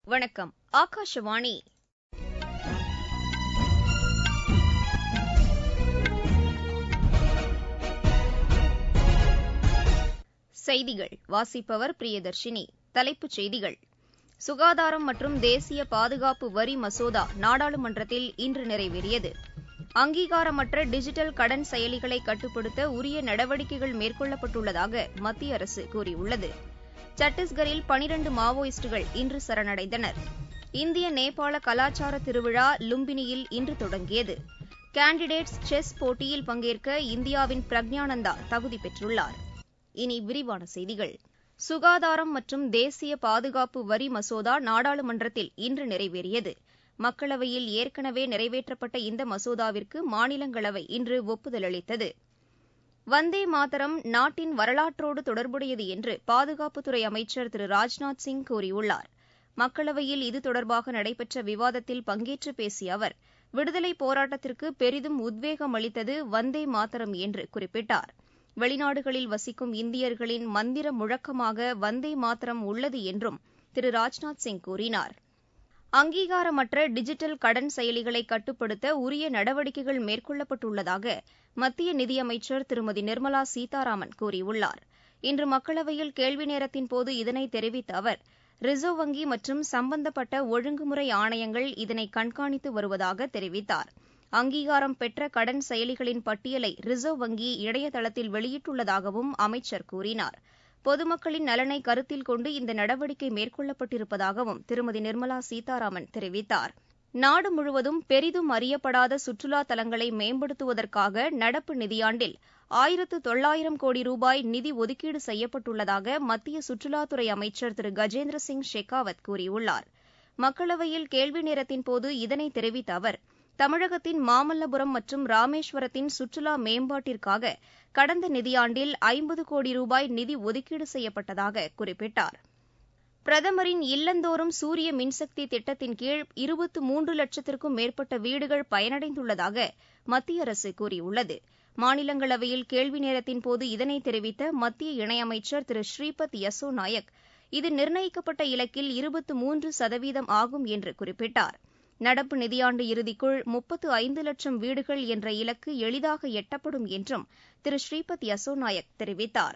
வணக்கம் ஆகாஷவாணி செய்திகள் வாசிப்பவர் பிரியதர்ஷினி தலைப்புச் செய்திகள் சுகாதாரம் மற்றும் தேசிய பாதுகாப்பு வரி மசோதா நாடாளுமன்றத்தில் இன்று நிறைவேறியது அங்கீகாரமற்ற டிஜிட்டல் கடன் செயலிகளை கட்டுப்படுத்த உரிய நடவடிக்கைகள் மேற்கொள்ளப்பட்டுள்ளதாக மத்திய அரசு கூறியுள்ளது சத்தீஸ்கரில் பனிரண்டு மாவோயிஸ்டுகள் இன்று சரணடைந்தனர் இந்திய நேபாள கலாச்சார திருவிழா லும்பினியில் இன்று தொடங்கியது கேண்டிடேட்ஸ் செஸ் போட்டியில் பங்கேற்க இந்தியாவின் பிரக்ஞானந்தா தகுதி பெற்றுள்ளார் இனி விரிவான செய்திகள் சுகாதாரம் மற்றும் தேசிய பாதுகாப்பு வரி மசோதா நாடாளுமன்றத்தில் இன்று நிறைவேறியது மக்களவையில் ஏற்கனவே நிறைவேற்றப்பட்ட இந்த மசோதாவிற்கு மாநிலங்களவை இன்று ஒப்புதல் அளித்தது வந்தே மாதரம் நாட்டின் வரலாற்றோடு தொடர்புடையது என்று பாதுகாப்புத்துறை அமைச்சர் திரு ராஜ்நாத் சிங் கூறியுள்ளார் மக்களவையில் இது தொடர்பாக நடைபெற்ற விவாதத்தில் பங்கேற்று பேசிய அவர் விடுதலைப் போராட்டத்திற்கு பெரிதும் உத்வேகம் அளித்தது வந்தே மாதரம் என்று குறிப்பிட்டார் வெளிநாடுகளில் வசிக்கும் இந்தியர்களின் மந்திர முழக்கமாக வந்தே மாதரம் உள்ளது என்றும் திரு ராஜ்நாத் சிங் கூறினார் அங்கீகாரமற்ற டிஜிட்டல் கடன் செயலிகளை கட்டுப்படுத்த உரிய நடவடிக்கைகள் மேற்கொள்ளப்பட்டுள்ளதாக மத்திய நிதியமைச்சர் திருமதி நிர்மலா சீதாராமன் கூறியுள்ளார் இன்று மக்களவையில் கேள்வி நேரத்தின்போது இதனை தெரிவித்த அவர் ரிசர்வ் வங்கி மற்றும் சம்பந்தப்பட்ட ஒழுங்குமுறை ஆணையங்கள் இதனை கண்காணித்து வருவதாக தெரிவித்தார் அங்கீகாரம் பெற்ற கடன் செயலிகளின் பட்டியலை ரிசர்வ் வங்கி இணையதளத்தில் வெளியிட்டுள்ளதாகவும் அமைச்சர் கூறினார் பொதுமக்களின் நலனை கருத்தில் கொண்டு இந்த நடவடிக்கை மேற்கொள்ளப்பட்டிருப்பதாகவும் திருமதி நிர்மலா சீதாராமன் தெரிவித்தார் நாடு முழுவதும் பெரிதும் அறியப்படாத சுற்றுலா தலங்களை மேம்படுத்துவதற்காக நடப்பு நிதியாண்டில் ஆயிரத்து தொள்ளாயிரம் கோடி ரூபாய் நிதி ஒதுக்கீடு செய்யப்பட்டுள்ளதாக மத்திய சுற்றுலாத்துறை அமைச்சர் திரு கஜேந்திர சிங் ஷெகாவத் கூறியுள்ளார் மக்களவையில் கேள்வி நேரத்தின்போது இதனை தெரிவித்த அவர் தமிழகத்தின் மாமல்லபுரம் மற்றும் ராமேஸ்வரத்தின் சுற்றுலா மேம்பாட்டிற்காக கடந்த நிதியாண்டில் ஐம்பது கோடி ரூபாய் நிதி ஒதுக்கீடு செய்யப்பட்டதாக குறிப்பிட்டார் பிரதமரின் இல்லந்தோறும் சூரிய மின்சக்தி திட்டத்தின் கீழ் இருபத்து மூன்று லட்சத்திற்கும் மேற்பட்ட வீடுகள் பயனடைந்துள்ளதாக மத்திய அரசு கூறியுள்ளது மாநிலங்களவையில் கேள்வி நேரத்தின்போது இதனை தெரிவித்த மத்திய இணையமைச்சர் திரு ஸ்ரீபத் யசோ நாயக் இது நிர்ணயிக்கப்பட்ட இலக்கில் இருபத்து மூன்று சதவீதம் ஆகும் என்று குறிப்பிட்டார் நடப்பு நிதியாண்டு இறுதிக்குள் முப்பத்து ஐந்து லட்சம் வீடுகள் என்ற இலக்கு எளிதாக எட்டப்படும் என்றும் திரு ஸ்ரீபத் யசோ நாயக் தெரிவித்தார்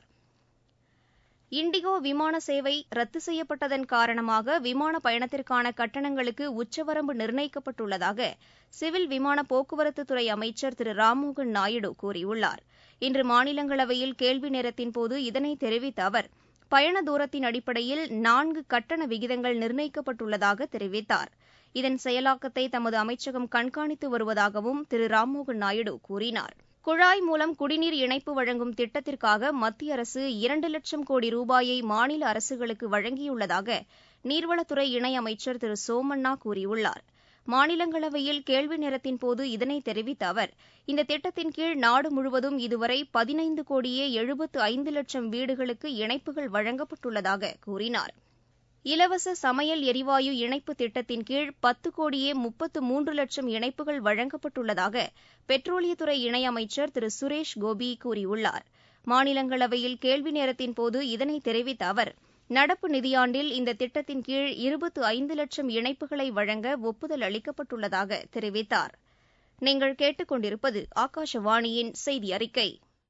இண்டிகோ விமான சேவை ரத்து செய்யப்பட்டதன் காரணமாக விமான பயணத்திற்கான கட்டணங்களுக்கு உச்சவரம்பு நிர்ணயிக்கப்பட்டுள்ளதாக சிவில் விமான போக்குவரத்துத்துறை அமைச்சர் திரு ராம்மோகன் நாயுடு கூறியுள்ளார் இன்று மாநிலங்களவையில் கேள்வி நேரத்தின்போது இதனை தெரிவித்த அவர் பயண தூரத்தின் அடிப்படையில் நான்கு கட்டண விகிதங்கள் நிர்ணயிக்கப்பட்டுள்ளதாக தெரிவித்தார் இதன் செயலாக்கத்தை தமது அமைச்சகம் கண்காணித்து வருவதாகவும் திரு ராம்மோகன் நாயுடு கூறினார் குழாய் மூலம் குடிநீர் இணைப்பு வழங்கும் திட்டத்திற்காக மத்திய அரசு இரண்டு லட்சம் கோடி ரூபாயை மாநில அரசுகளுக்கு வழங்கியுள்ளதாக நீர்வளத்துறை இணையமைச்சர் திரு சோமண்ணா கூறியுள்ளார் மாநிலங்களவையில் கேள்வி நேரத்தின்போது இதனை தெரிவித்த அவர் இந்த திட்டத்தின் கீழ் நாடு முழுவதும் இதுவரை பதினைந்து கோடியே எழுபத்து ஐந்து லட்சம் வீடுகளுக்கு இணைப்புகள் வழங்கப்பட்டுள்ளதாக கூறினார் இலவச சமையல் எரிவாயு இணைப்பு திட்டத்தின் கீழ் பத்து கோடியே முப்பத்து மூன்று லட்சம் இணைப்புகள் வழங்கப்பட்டுள்ளதாக பெட்ரோலியத்துறை இணையமைச்சர் திரு சுரேஷ் கோபி கூறியுள்ளார் மாநிலங்களவையில் கேள்வி நேரத்தின்போது இதனை தெரிவித்த அவர் நடப்பு நிதியாண்டில் இந்த திட்டத்தின் கீழ் இருபத்து ஐந்து லட்சம் இணைப்புகளை வழங்க ஒப்புதல் அளிக்கப்பட்டுள்ளதாக தெரிவித்தார் நீங்கள் கேட்டுக்கொண்டிருப்பது ஆகாஷவாணியின் செய்தி அறிக்கை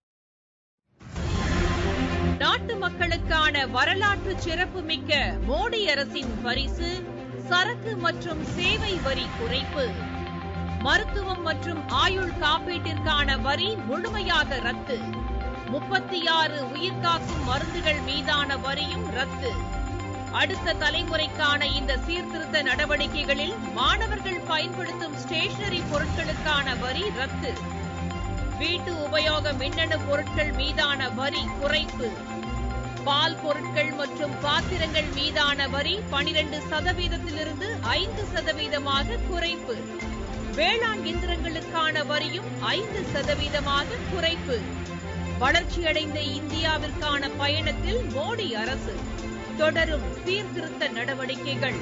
நாட்டு மக்களுக்கான வரலாற்று சிறப்புமிக்க மோடி அரசின் பரிசு சரக்கு மற்றும் சேவை வரி குறைப்பு மருத்துவம் மற்றும் ஆயுள் காப்பீட்டிற்கான வரி முழுமையாக ரத்து முப்பத்தி ஆறு உயிர்காக்கும் மருந்துகள் மீதான வரியும் ரத்து அடுத்த தலைமுறைக்கான இந்த சீர்திருத்த நடவடிக்கைகளில் மாணவர்கள் பயன்படுத்தும் ஸ்டேஷனரி பொருட்களுக்கான வரி ரத்து வீட்டு உபயோக மின்னணு பொருட்கள் மீதான வரி குறைப்பு பால் பொருட்கள் மற்றும் பாத்திரங்கள் மீதான வரி பனிரண்டு சதவீதத்திலிருந்து ஐந்து சதவீதமாக குறைப்பு வேளாண் இயந்திரங்களுக்கான வரியும் ஐந்து சதவீதமாக குறைப்பு வளர்ச்சியடைந்த இந்தியாவிற்கான பயணத்தில் மோடி அரசு தொடரும் சீர்திருத்த நடவடிக்கைகள்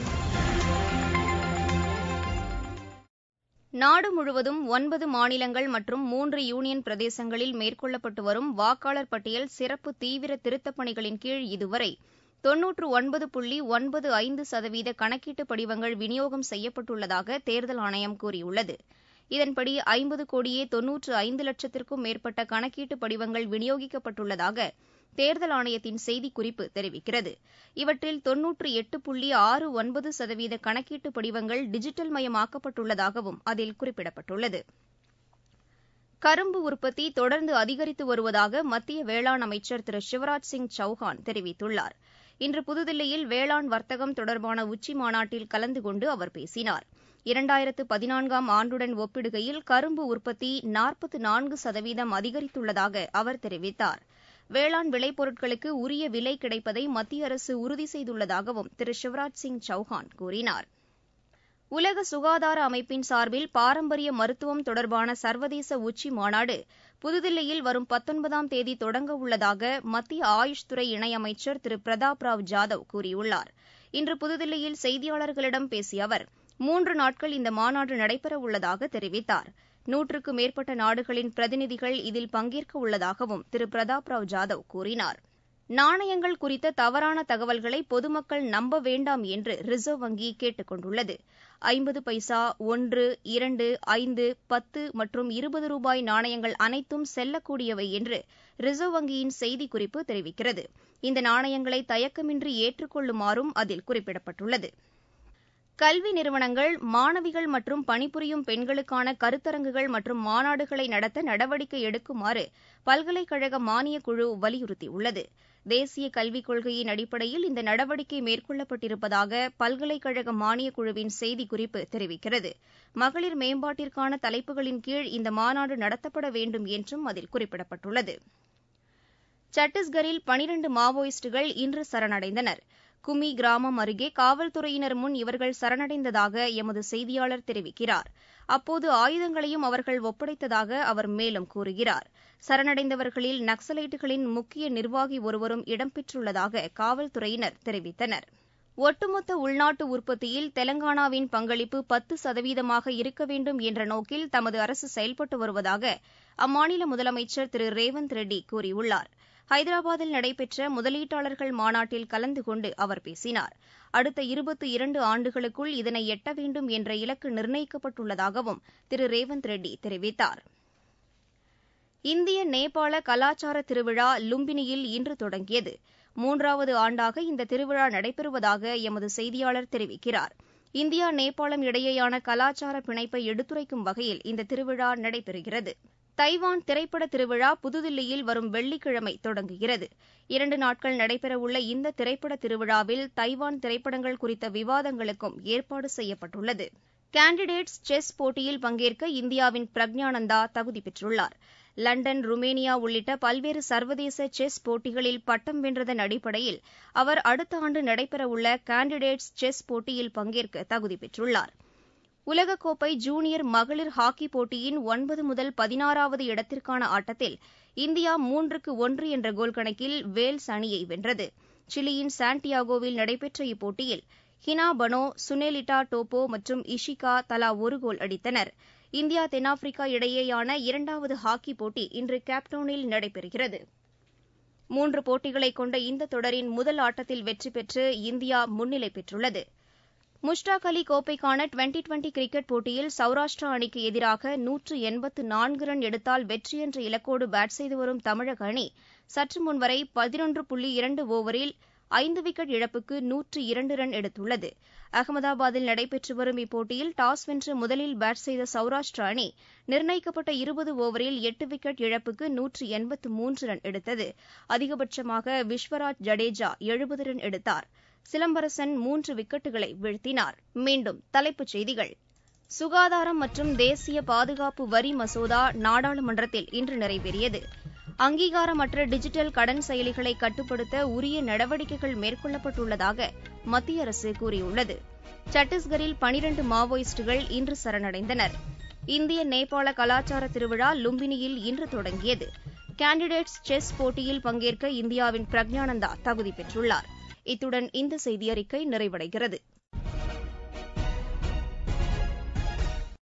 நாடு முழுவதும் ஒன்பது மாநிலங்கள் மற்றும் மூன்று யூனியன் பிரதேசங்களில் மேற்கொள்ளப்பட்டு வரும் வாக்காளர் பட்டியல் சிறப்பு தீவிர திருத்தப் பணிகளின் கீழ் இதுவரை தொன்னூற்று ஒன்பது புள்ளி ஒன்பது ஐந்து சதவீத கணக்கீட்டு படிவங்கள் விநியோகம் செய்யப்பட்டுள்ளதாக தேர்தல் ஆணையம் கூறியுள்ளது இதன்படி ஐம்பது கோடியே தொன்னூற்று ஐந்து லட்சத்திற்கும் மேற்பட்ட கணக்கீட்டு படிவங்கள் விநியோகிக்கப்பட்டுள்ளதாக தேர்தல் ஆணையத்தின் செய்திக்குறிப்பு தெரிவிக்கிறது இவற்றில் தொன்னூற்று எட்டு புள்ளி ஆறு ஒன்பது சதவீத கணக்கீட்டு படிவங்கள் டிஜிட்டல் மயமாக்கப்பட்டுள்ளதாகவும் அதில் குறிப்பிடப்பட்டுள்ளது கரும்பு உற்பத்தி தொடர்ந்து அதிகரித்து வருவதாக மத்திய வேளாண் அமைச்சர் திரு சிவராஜ் சிங் சௌஹான் தெரிவித்துள்ளார் இன்று புதுதில்லியில் வேளாண் வர்த்தகம் தொடர்பான உச்சி மாநாட்டில் கலந்து கொண்டு அவர் பேசினார் இரண்டாயிரத்து பதினான்காம் ஆண்டுடன் ஒப்பிடுகையில் கரும்பு உற்பத்தி நாற்பத்து நான்கு சதவீதம் அதிகரித்துள்ளதாக அவர் தெரிவித்தார் வேளாண் விளைபொருட்களுக்கு உரிய விலை கிடைப்பதை மத்திய அரசு உறுதி செய்துள்ளதாகவும் திரு சிவராஜ் சிங் சௌஹான் கூறினார் உலக சுகாதார அமைப்பின் சார்பில் பாரம்பரிய மருத்துவம் தொடர்பான சர்வதேச உச்சி மாநாடு புதுதில்லியில் வரும் பத்தொன்பதாம் தேதி தொடங்க உள்ளதாக மத்திய ஆயுஷ் துறை இணையமைச்சர் திரு பிரதாப் ராவ் ஜாதவ் கூறியுள்ளார் இன்று புதுதில்லியில் செய்தியாளர்களிடம் பேசிய அவர் மூன்று நாட்கள் இந்த மாநாடு நடைபெற உள்ளதாக தெரிவித்தார் நூற்றுக்கு மேற்பட்ட நாடுகளின் பிரதிநிதிகள் இதில் பங்கேற்க உள்ளதாகவும் திரு பிரதாப் ராவ் ஜாதவ் கூறினார் நாணயங்கள் குறித்த தவறான தகவல்களை பொதுமக்கள் நம்ப வேண்டாம் என்று ரிசர்வ் வங்கி கேட்டுக் கொண்டுள்ளது ஐம்பது பைசா ஒன்று இரண்டு ஐந்து பத்து மற்றும் இருபது ரூபாய் நாணயங்கள் அனைத்தும் செல்லக்கூடியவை என்று ரிசர்வ் வங்கியின் செய்திக்குறிப்பு தெரிவிக்கிறது இந்த நாணயங்களை தயக்கமின்றி ஏற்றுக்கொள்ளுமாறும் அதில் குறிப்பிடப்பட்டுள்ளது கல்வி நிறுவனங்கள் மாணவிகள் மற்றும் பணிபுரியும் பெண்களுக்கான கருத்தரங்குகள் மற்றும் மாநாடுகளை நடத்த நடவடிக்கை எடுக்குமாறு பல்கலைக்கழக மானியக் குழு வலியுறுத்தியுள்ளது தேசிய கல்விக் கொள்கையின் அடிப்படையில் இந்த நடவடிக்கை மேற்கொள்ளப்பட்டிருப்பதாக பல்கலைக்கழக மானியக் குழுவின் செய்திக்குறிப்பு தெரிவிக்கிறது மகளிர் மேம்பாட்டிற்கான தலைப்புகளின் கீழ் இந்த மாநாடு நடத்தப்பட வேண்டும் என்றும் அதில் குறிப்பிடப்பட்டுள்ளது சத்தீஸ்கரில் பனிரண்டு மாவோயிஸ்டுகள் இன்று சரணடைந்தனர் குமி கிராமம் அருகே காவல்துறையினர் முன் இவர்கள் சரணடைந்ததாக எமது செய்தியாளர் தெரிவிக்கிறார் அப்போது ஆயுதங்களையும் அவர்கள் ஒப்படைத்ததாக அவர் மேலும் கூறுகிறார் சரணடைந்தவர்களில் நக்சலைட்டுகளின் முக்கிய நிர்வாகி ஒருவரும் இடம்பெற்றுள்ளதாக காவல்துறையினர் தெரிவித்தனர் ஒட்டுமொத்த உள்நாட்டு உற்பத்தியில் தெலங்கானாவின் பங்களிப்பு பத்து சதவீதமாக இருக்க வேண்டும் என்ற நோக்கில் தமது அரசு செயல்பட்டு வருவதாக அம்மாநில முதலமைச்சர் திரு ரேவந்த் ரெட்டி கூறியுள்ளார் ஹைதராபாத்தில் நடைபெற்ற முதலீட்டாளர்கள் மாநாட்டில் கலந்து கொண்டு அவர் பேசினார் அடுத்த இருபத்தி இரண்டு ஆண்டுகளுக்குள் இதனை எட்ட வேண்டும் என்ற இலக்கு நிர்ணயிக்கப்பட்டுள்ளதாகவும் திரு ரேவந்த் ரெட்டி தெரிவித்தார் இந்திய நேபாள கலாச்சார திருவிழா லும்பினியில் இன்று தொடங்கியது மூன்றாவது ஆண்டாக இந்த திருவிழா நடைபெறுவதாக எமது செய்தியாளர் தெரிவிக்கிறார் இந்தியா நேபாளம் இடையேயான கலாச்சார பிணைப்பை எடுத்துரைக்கும் வகையில் இந்த திருவிழா நடைபெறுகிறது தைவான் திரைப்பட திருவிழா புதுதில்லியில் வரும் வெள்ளிக்கிழமை தொடங்குகிறது இரண்டு நாட்கள் நடைபெறவுள்ள இந்த திரைப்பட திருவிழாவில் தைவான் திரைப்படங்கள் குறித்த விவாதங்களுக்கும் ஏற்பாடு செய்யப்பட்டுள்ளது கேண்டிடேட்ஸ் செஸ் போட்டியில் பங்கேற்க இந்தியாவின் பிரக்ஞானந்தா தகுதி பெற்றுள்ளார் லண்டன் ருமேனியா உள்ளிட்ட பல்வேறு சர்வதேச செஸ் போட்டிகளில் பட்டம் வென்றதன் அடிப்படையில் அவர் அடுத்த ஆண்டு நடைபெறவுள்ள கேண்டிடேட்ஸ் செஸ் போட்டியில் பங்கேற்க தகுதி பெற்றுள்ளார் உலகக்கோப்பை ஜூனியர் மகளிர் ஹாக்கி போட்டியின் ஒன்பது முதல் பதினாறாவது இடத்திற்கான ஆட்டத்தில் இந்தியா மூன்றுக்கு ஒன்று என்ற கோல் கணக்கில் வேல்ஸ் அணியை வென்றது சிலியின் சாண்டியாகோவில் நடைபெற்ற இப்போட்டியில் ஹினா பனோ சுனேலிட்டா டோப்போ மற்றும் இஷிகா தலா ஒரு கோல் அடித்தனர் இந்தியா தென்னாப்பிரிக்கா இடையேயான இரண்டாவது ஹாக்கி போட்டி இன்று கேப்டவுனில் நடைபெறுகிறது மூன்று போட்டிகளை கொண்ட இந்த தொடரின் முதல் ஆட்டத்தில் வெற்றி பெற்று இந்தியா முன்னிலை பெற்றுள்ளது முஷ்டாக் அலி கோப்பைக்கான டுவெண்டி டுவெண்டி கிரிக்கெட் போட்டியில் சௌராஷ்டிரா அணிக்கு எதிராக நூற்று எண்பத்து நான்கு ரன் எடுத்தால் வெற்றி என்ற இலக்கோடு பேட் செய்து வரும் தமிழக அணி சற்று முன்வரை பதினொன்று புள்ளி இரண்டு ஓவரில் ஐந்து விக்கெட் இழப்புக்கு நூற்று இரண்டு ரன் எடுத்துள்ளது அகமதாபாத்தில் நடைபெற்று வரும் இப்போட்டியில் டாஸ் வென்று முதலில் பேட் செய்த சௌராஷ்டிரா அணி நிர்ணயிக்கப்பட்ட இருபது ஓவரில் எட்டு விக்கெட் இழப்புக்கு நூற்று எண்பத்து மூன்று ரன் எடுத்தது அதிகபட்சமாக விஸ்வராஜ் ஜடேஜா எழுபது ரன் எடுத்தார் சிலம்பரசன் மூன்று விக்கெட்டுகளை வீழ்த்தினார் மீண்டும் தலைப்புச் செய்திகள் சுகாதாரம் மற்றும் தேசிய பாதுகாப்பு வரி மசோதா நாடாளுமன்றத்தில் இன்று நிறைவேறியது அங்கீகாரமற்ற டிஜிட்டல் கடன் செயலிகளை கட்டுப்படுத்த உரிய நடவடிக்கைகள் மேற்கொள்ளப்பட்டுள்ளதாக மத்திய அரசு கூறியுள்ளது சத்தீஸ்கரில் பனிரண்டு மாவோயிஸ்டுகள் இன்று சரணடைந்தனர் இந்திய நேபாள கலாச்சார திருவிழா லும்பினியில் இன்று தொடங்கியது கேண்டிடேட்ஸ் செஸ் போட்டியில் பங்கேற்க இந்தியாவின் பிரக்ஞானந்தா தகுதி பெற்றுள்ளார் இத்துடன் இந்த செய்தியறிக்கை நிறைவடைகிறது